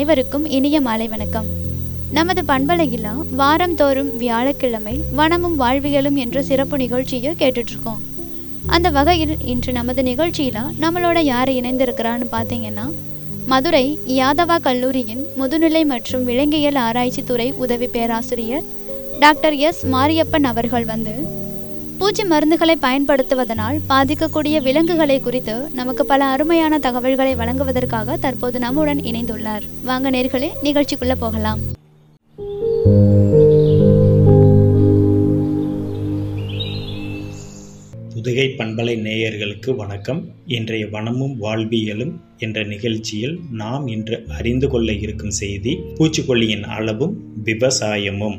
அனைவருக்கும் இனிய மாலை வணக்கம் நமது பண்பலையில் வாரந்தோறும் வியாழக்கிழமை வனமும் வாழ்வியலும் என்ற சிறப்பு நிகழ்ச்சியை கேட்டுட்ருக்கோம் அந்த வகையில் இன்று நமது நிகழ்ச்சியில் நம்மளோட யார் இணைந்திருக்கிறான்னு பார்த்தீங்கன்னா மதுரை யாதவா கல்லூரியின் முதுநிலை மற்றும் விலங்கியல் ஆராய்ச்சி துறை உதவி பேராசிரியர் டாக்டர் எஸ் மாரியப்பன் அவர்கள் வந்து பூச்சி மருந்துகளை பயன்படுத்துவதனால் பாதிக்கக்கூடிய விலங்குகளை குறித்து நமக்கு பல அருமையான தகவல்களை வழங்குவதற்காக தற்போது நம்முடன் இணைந்துள்ளார் வாங்க நேர்களே நிகழ்ச்சிக்குள்ள போகலாம் புதுகை பண்பலை நேயர்களுக்கு வணக்கம் இன்றைய வனமும் வாழ்வியலும் என்ற நிகழ்ச்சியில் நாம் இன்று அறிந்து கொள்ள இருக்கும் செய்தி பூச்சிக்கொல்லியின் அளவும் விவசாயமும்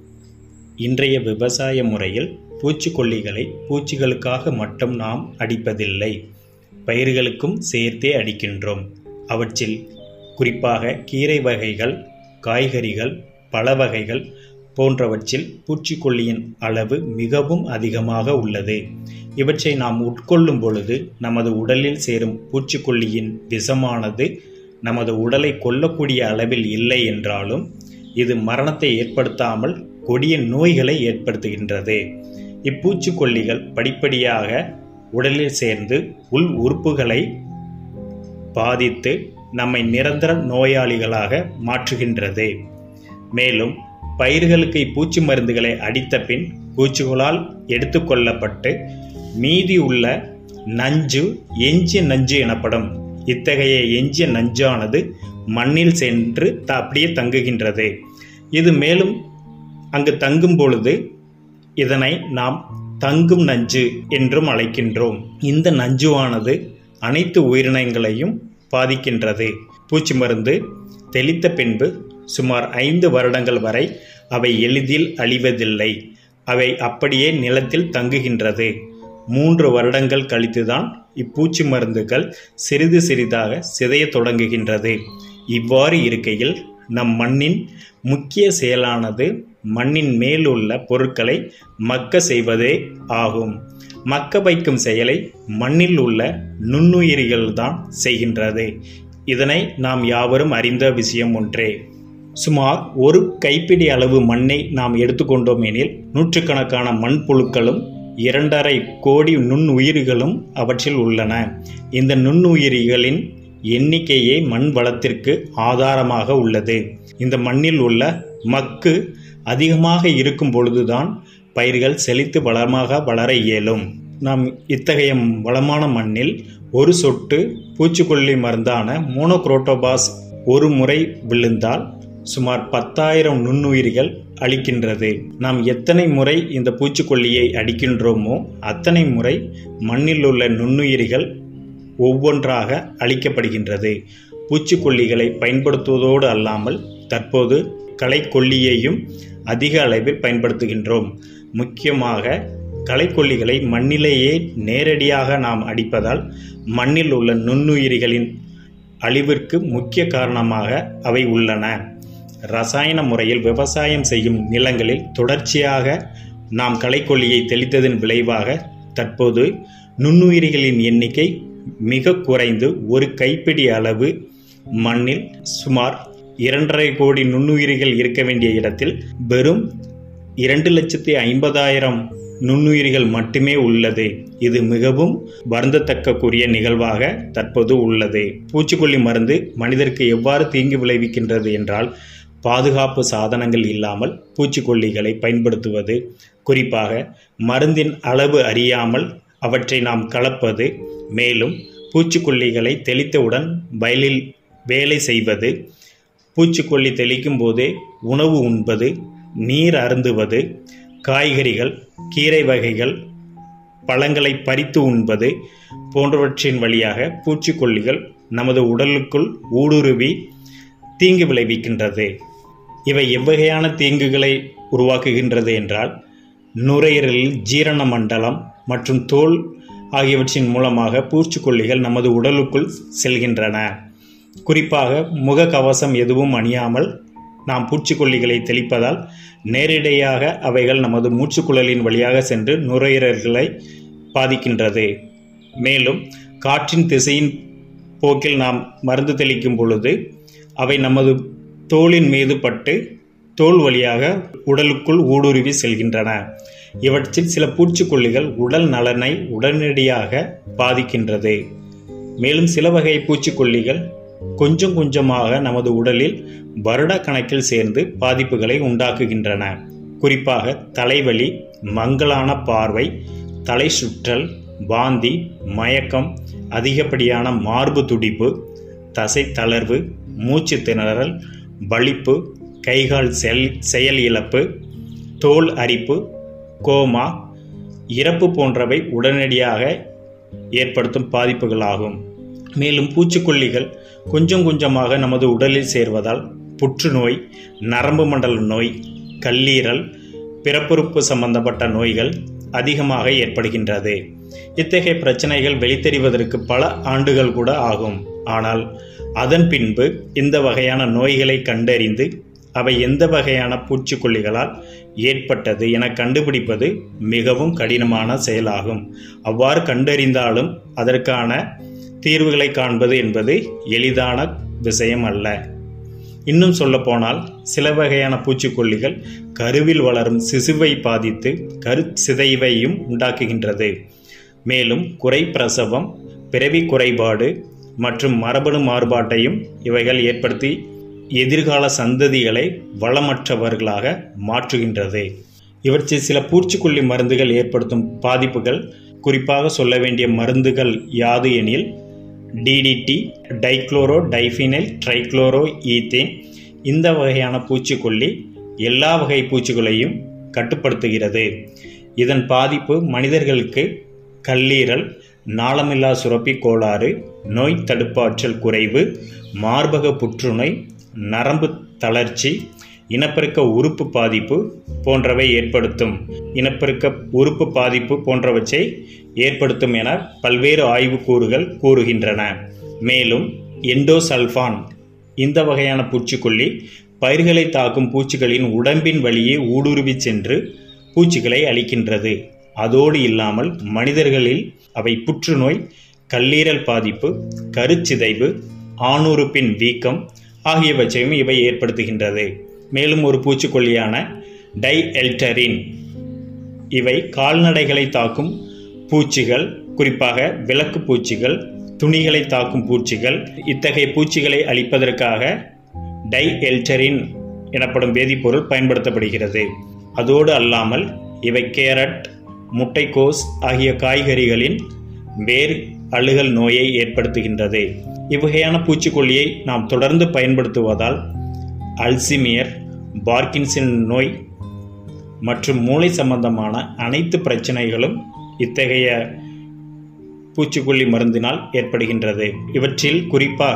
இன்றைய விவசாய முறையில் பூச்சிக்கொல்லிகளை பூச்சிகளுக்காக மட்டும் நாம் அடிப்பதில்லை பயிர்களுக்கும் சேர்த்தே அடிக்கின்றோம் அவற்றில் குறிப்பாக கீரை வகைகள் காய்கறிகள் பழ வகைகள் போன்றவற்றில் பூச்சிக்கொல்லியின் அளவு மிகவும் அதிகமாக உள்ளது இவற்றை நாம் உட்கொள்ளும் பொழுது நமது உடலில் சேரும் பூச்சிக்கொல்லியின் விஷமானது நமது உடலை கொல்லக்கூடிய அளவில் இல்லை என்றாலும் இது மரணத்தை ஏற்படுத்தாமல் கொடிய நோய்களை ஏற்படுத்துகின்றது இப்பூச்சிக்கொல்லிகள் படிப்படியாக உடலில் சேர்ந்து உள் உறுப்புகளை பாதித்து நம்மை நிரந்தர நோயாளிகளாக மாற்றுகின்றது மேலும் பயிர்களுக்கு இப்பூச்சி மருந்துகளை அடித்த பின் பூச்சிகளால் எடுத்துக்கொள்ளப்பட்டு மீதி உள்ள நஞ்சு எஞ்சிய நஞ்சு எனப்படும் இத்தகைய எஞ்சிய நஞ்சானது மண்ணில் சென்று த அப்படியே தங்குகின்றது இது மேலும் அங்கு தங்கும் பொழுது இதனை நாம் தங்கும் நஞ்சு என்றும் அழைக்கின்றோம் இந்த நஞ்சுவானது அனைத்து உயிரினங்களையும் பாதிக்கின்றது பூச்சி மருந்து தெளித்த பின்பு சுமார் ஐந்து வருடங்கள் வரை அவை எளிதில் அழிவதில்லை அவை அப்படியே நிலத்தில் தங்குகின்றது மூன்று வருடங்கள் கழித்துதான் இப்பூச்சி மருந்துகள் சிறிது சிறிதாக சிதையத் தொடங்குகின்றது இவ்வாறு இருக்கையில் நம் மண்ணின் முக்கிய செயலானது மண்ணின் மேலுள்ள பொருட்களை மக்க செய்வதே ஆகும் மக்க வைக்கும் செயலை மண்ணில் உள்ள நுண்ணுயிரிகள் தான் செய்கின்றது இதனை நாம் யாவரும் அறிந்த விஷயம் ஒன்றே சுமார் ஒரு கைப்பிடி அளவு மண்ணை நாம் எடுத்துக்கொண்டோம் எனில் நூற்றுக்கணக்கான மண்புழுக்களும் இரண்டரை கோடி நுண்ணுயிரிகளும் அவற்றில் உள்ளன இந்த நுண்ணுயிரிகளின் எண்ணிக்கையே மண் வளத்திற்கு ஆதாரமாக உள்ளது இந்த மண்ணில் உள்ள மக்கு அதிகமாக இருக்கும் பொழுதுதான் பயிர்கள் செழித்து வளமாக வளர இயலும் நாம் இத்தகைய வளமான மண்ணில் ஒரு சொட்டு பூச்சிக்கொல்லி மருந்தான மோனோக்ரோட்டோபாஸ் ஒரு முறை விழுந்தால் சுமார் பத்தாயிரம் நுண்ணுயிரிகள் அளிக்கின்றது நாம் எத்தனை முறை இந்த பூச்சிக்கொல்லியை அடிக்கின்றோமோ அத்தனை முறை மண்ணில் உள்ள நுண்ணுயிரிகள் ஒவ்வொன்றாக அளிக்கப்படுகின்றது பூச்சிக்கொல்லிகளை பயன்படுத்துவதோடு அல்லாமல் தற்போது களைக்கொல்லியையும் அதிக அளவில் பயன்படுத்துகின்றோம் முக்கியமாக களைக்கொல்லிகளை மண்ணிலேயே நேரடியாக நாம் அடிப்பதால் மண்ணில் உள்ள நுண்ணுயிரிகளின் அழிவிற்கு முக்கிய காரணமாக அவை உள்ளன ரசாயன முறையில் விவசாயம் செய்யும் நிலங்களில் தொடர்ச்சியாக நாம் களைக்கொல்லியை தெளித்ததன் விளைவாக தற்போது நுண்ணுயிரிகளின் எண்ணிக்கை மிக குறைந்து ஒரு கைப்பிடி அளவு மண்ணில் சுமார் இரண்டரை கோடி நுண்ணுயிரிகள் இருக்க வேண்டிய இடத்தில் வெறும் இரண்டு லட்சத்தி ஐம்பதாயிரம் நுண்ணுயிரிகள் மட்டுமே உள்ளது இது மிகவும் வருந்தத்தக்கக்கூடிய நிகழ்வாக தற்போது உள்ளது பூச்சிக்கொல்லி மருந்து மனிதருக்கு எவ்வாறு தீங்கு விளைவிக்கின்றது என்றால் பாதுகாப்பு சாதனங்கள் இல்லாமல் பூச்சிக்கொல்லிகளை பயன்படுத்துவது குறிப்பாக மருந்தின் அளவு அறியாமல் அவற்றை நாம் கலப்பது மேலும் பூச்சிக்கொல்லிகளை தெளித்தவுடன் வயலில் வேலை செய்வது பூச்சிக்கொல்லி தெளிக்கும் போதே உணவு உண்பது நீர் அருந்துவது காய்கறிகள் கீரை வகைகள் பழங்களை பறித்து உண்பது போன்றவற்றின் வழியாக பூச்சிக்கொல்லிகள் நமது உடலுக்குள் ஊடுருவி தீங்கு விளைவிக்கின்றது இவை எவ்வகையான தீங்குகளை உருவாக்குகின்றது என்றால் நுரையீரலில் ஜீரண மண்டலம் மற்றும் தோல் ஆகியவற்றின் மூலமாக பூச்சிக்கொல்லிகள் நமது உடலுக்குள் செல்கின்றன குறிப்பாக முகக்கவசம் எதுவும் அணியாமல் நாம் பூச்சிக்கொல்லிகளை தெளிப்பதால் நேரிடையாக அவைகள் நமது மூச்சுக்குழலின் வழியாக சென்று நுரையீரல்களை பாதிக்கின்றது மேலும் காற்றின் திசையின் போக்கில் நாம் மருந்து தெளிக்கும் பொழுது அவை நமது தோலின் மீது பட்டு தோல் வழியாக உடலுக்குள் ஊடுருவி செல்கின்றன இவற்றில் சில பூச்சிக்கொல்லிகள் உடல் நலனை உடனடியாக பாதிக்கின்றது மேலும் சில வகை பூச்சிக்கொல்லிகள் கொஞ்சம் கொஞ்சமாக நமது உடலில் வருட கணக்கில் சேர்ந்து பாதிப்புகளை உண்டாக்குகின்றன குறிப்பாக தலைவலி மங்கலான பார்வை தலை சுற்றல் வாந்தி மயக்கம் அதிகப்படியான மார்பு துடிப்பு தசை தளர்வு மூச்சு திணறல் வலிப்பு கைகால் செல் செயல் இழப்பு தோல் அரிப்பு கோமா இறப்பு போன்றவை உடனடியாக ஏற்படுத்தும் பாதிப்புகளாகும் மேலும் பூச்சிக்கொல்லிகள் கொஞ்சம் கொஞ்சமாக நமது உடலில் சேர்வதால் புற்றுநோய் நரம்பு மண்டல நோய் கல்லீரல் பிறப்புறுப்பு சம்பந்தப்பட்ட நோய்கள் அதிகமாக ஏற்படுகின்றது இத்தகைய பிரச்சனைகள் வெளித்தெரிவதற்கு பல ஆண்டுகள் கூட ஆகும் ஆனால் அதன் பின்பு இந்த வகையான நோய்களை கண்டறிந்து அவை எந்த வகையான பூச்சிக்கொல்லிகளால் ஏற்பட்டது என கண்டுபிடிப்பது மிகவும் கடினமான செயலாகும் அவ்வாறு கண்டறிந்தாலும் அதற்கான தீர்வுகளை காண்பது என்பது எளிதான விஷயம் அல்ல இன்னும் சொல்லப்போனால் சில வகையான பூச்சிக்கொல்லிகள் கருவில் வளரும் சிசுவை பாதித்து கரு சிதைவையும் உண்டாக்குகின்றது மேலும் குறை பிரசவம் பிறவி குறைபாடு மற்றும் மரபணு மாறுபாட்டையும் இவைகள் ஏற்படுத்தி எதிர்கால சந்ததிகளை வளமற்றவர்களாக மாற்றுகின்றது இவற்றில் சில பூச்சிக்கொல்லி மருந்துகள் ஏற்படுத்தும் பாதிப்புகள் குறிப்பாக சொல்ல வேண்டிய மருந்துகள் யாது எனில் DDT dichloro diphenyl trichloro ethane இந்த வகையான பூச்சிக்கொல்லி எல்லா வகை பூச்சிகளையும் கட்டுப்படுத்துகிறது இதன் பாதிப்பு மனிதர்களுக்கு கல்லீரல் நாளமில்லா சுரப்பி கோளாறு நோய் தடுப்பாற்றல் குறைவு மார்பக புற்றுநோய் நரம்பு தளர்ச்சி இனப்பெருக்க உறுப்பு பாதிப்பு போன்றவை ஏற்படுத்தும் இனப்பெருக்க உறுப்பு பாதிப்பு போன்றவற்றை ஏற்படுத்தும் என பல்வேறு ஆய்வுக்கூறுகள் கூறுகின்றன மேலும் எண்டோசல்ஃபான் இந்த வகையான பூச்சிக்கொல்லி பயிர்களை தாக்கும் பூச்சிகளின் உடம்பின் வழியே ஊடுருவி சென்று பூச்சிகளை அளிக்கின்றது அதோடு இல்லாமல் மனிதர்களில் அவை புற்றுநோய் கல்லீரல் பாதிப்பு கருச்சிதைவு ஆணுறுப்பின் வீக்கம் ஆகியவற்றையும் இவை ஏற்படுத்துகின்றது மேலும் ஒரு பூச்சிக்கொல்லியான டை எல்டரின் இவை கால்நடைகளை தாக்கும் பூச்சிகள் குறிப்பாக விளக்கு பூச்சிகள் துணிகளை தாக்கும் பூச்சிகள் இத்தகைய பூச்சிகளை அழிப்பதற்காக டை எல்டரின் எனப்படும் வேதிப்பொருள் பயன்படுத்தப்படுகிறது அதோடு அல்லாமல் இவை கேரட் முட்டைக்கோஸ் ஆகிய காய்கறிகளின் வேர் அழுகல் நோயை ஏற்படுத்துகின்றது இவ்வகையான பூச்சிக்கொல்லியை நாம் தொடர்ந்து பயன்படுத்துவதால் அல்சிமியர் பார்க்கின்சன் நோய் மற்றும் மூளை சம்பந்தமான அனைத்து பிரச்சனைகளும் இத்தகைய பூச்சிக்கொல்லி மருந்தினால் ஏற்படுகின்றது இவற்றில் குறிப்பாக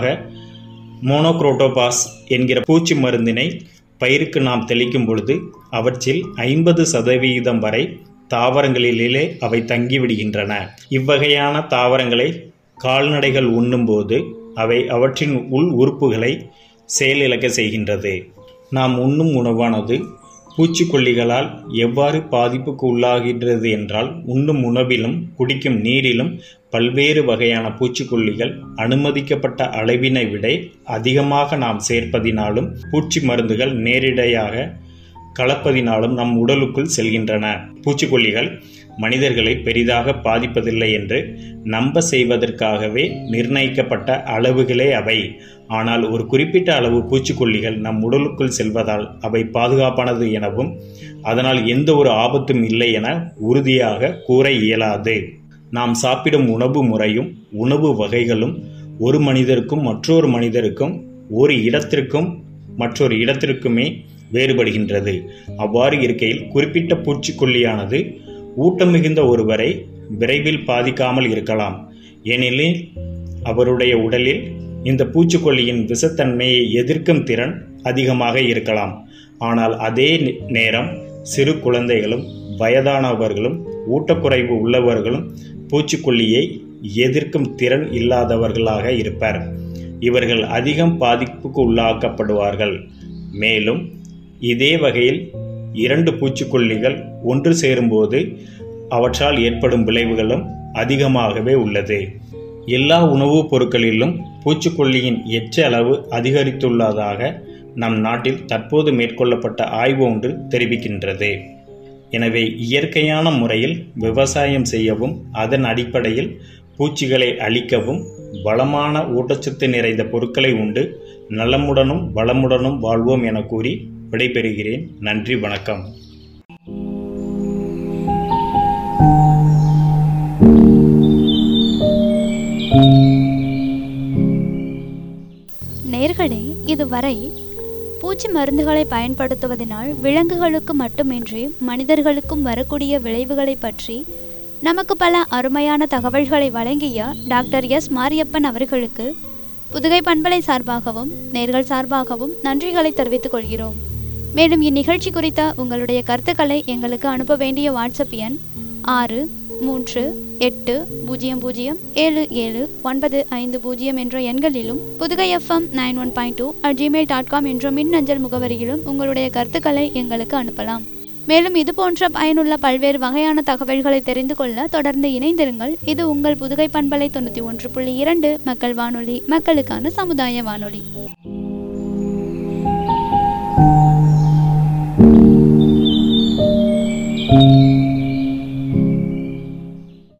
மோனோக்ரோட்டோபாஸ் என்கிற பூச்சி மருந்தினை பயிருக்கு நாம் தெளிக்கும் பொழுது அவற்றில் ஐம்பது சதவீதம் வரை தாவரங்களிலே அவை தங்கிவிடுகின்றன இவ்வகையான தாவரங்களை கால்நடைகள் உண்ணும்போது அவை அவற்றின் உள் உறுப்புகளை செயலிழக்க செய்கின்றது நாம் உண்ணும் உணவானது பூச்சிக்கொல்லிகளால் எவ்வாறு பாதிப்புக்கு உள்ளாகின்றது என்றால் உண்ணும் உணவிலும் குடிக்கும் நீரிலும் பல்வேறு வகையான பூச்சிக்கொல்லிகள் அனுமதிக்கப்பட்ட அளவினை விட அதிகமாக நாம் சேர்ப்பதினாலும் பூச்சி மருந்துகள் நேரிடையாக கலப்பதினாலும் நம் உடலுக்குள் செல்கின்றன பூச்சிக்கொல்லிகள் மனிதர்களை பெரிதாக பாதிப்பதில்லை என்று நம்ப செய்வதற்காகவே நிர்ணயிக்கப்பட்ட அளவுகளே அவை ஆனால் ஒரு குறிப்பிட்ட அளவு பூச்சிக்கொல்லிகள் நம் உடலுக்குள் செல்வதால் அவை பாதுகாப்பானது எனவும் அதனால் எந்த ஒரு ஆபத்தும் இல்லை என உறுதியாக கூற இயலாது நாம் சாப்பிடும் உணவு முறையும் உணவு வகைகளும் ஒரு மனிதருக்கும் மற்றொரு மனிதருக்கும் ஒரு இடத்திற்கும் மற்றொரு இடத்திற்குமே வேறுபடுகின்றது அவ்வாறு இருக்கையில் குறிப்பிட்ட பூச்சிக்கொல்லியானது ஊட்டம் மிகுந்த ஒருவரை விரைவில் பாதிக்காமல் இருக்கலாம் ஏனெனில் அவருடைய உடலில் இந்த பூச்சிக்கொல்லியின் விஷத்தன்மையை எதிர்க்கும் திறன் அதிகமாக இருக்கலாம் ஆனால் அதே நேரம் சிறு குழந்தைகளும் வயதானவர்களும் ஊட்டக்குறைவு உள்ளவர்களும் பூச்சிக்கொல்லியை எதிர்க்கும் திறன் இல்லாதவர்களாக இருப்பர் இவர்கள் அதிகம் பாதிப்புக்கு உள்ளாக்கப்படுவார்கள் மேலும் இதே வகையில் இரண்டு பூச்சிக்கொல்லிகள் ஒன்று சேரும்போது அவற்றால் ஏற்படும் விளைவுகளும் அதிகமாகவே உள்ளது எல்லா உணவுப் பொருட்களிலும் பூச்சிக்கொல்லியின் எச்ச அளவு அதிகரித்துள்ளதாக நம் நாட்டில் தற்போது மேற்கொள்ளப்பட்ட ஆய்வு ஒன்று தெரிவிக்கின்றது எனவே இயற்கையான முறையில் விவசாயம் செய்யவும் அதன் அடிப்படையில் பூச்சிகளை அழிக்கவும் வளமான ஊட்டச்சத்து நிறைந்த பொருட்களை உண்டு நலமுடனும் வளமுடனும் வாழ்வோம் என கூறி விடைபெறுகிறேன் நன்றி வணக்கம் நேர்களே இதுவரை பூச்சி மருந்துகளை பயன்படுத்துவதனால் விலங்குகளுக்கு மட்டுமின்றி மனிதர்களுக்கும் வரக்கூடிய விளைவுகளை பற்றி நமக்கு பல அருமையான தகவல்களை வழங்கிய டாக்டர் எஸ் மாரியப்பன் அவர்களுக்கு புதுகை பண்பலை சார்பாகவும் நேர்கள் சார்பாகவும் நன்றிகளை தெரிவித்துக் கொள்கிறோம் மேலும் இந்நிகழ்ச்சி குறித்த உங்களுடைய கருத்துக்களை எங்களுக்கு அனுப்ப வேண்டிய வாட்ஸ்அப் எண் ஆறு மூன்று எட்டு பூஜ்ஜியம் பூஜ்ஜியம் ஏழு ஏழு ஒன்பது ஐந்து பூஜ்ஜியம் என்ற எண்களிலும் Pudugai FM nine one point two at Gmail dot com என்ற மின்னஞ்சல் முகவரியிலும் உங்களுடைய கருத்துக்களை எங்களுக்கு அனுப்பலாம் மேலும் இது போன்ற பயனுள்ள பல்வேறு வகையான தகவல்களை தெரிந்து கொள்ள தொடர்ந்து இணைந்திருங்கள் இது உங்கள் புதுகை பண்பலை தொண்ணூற்றி ஒன்று புள்ளி இரண்டு மக்கள் வானொலி மக்களுக்கான சமுதாய வானொலி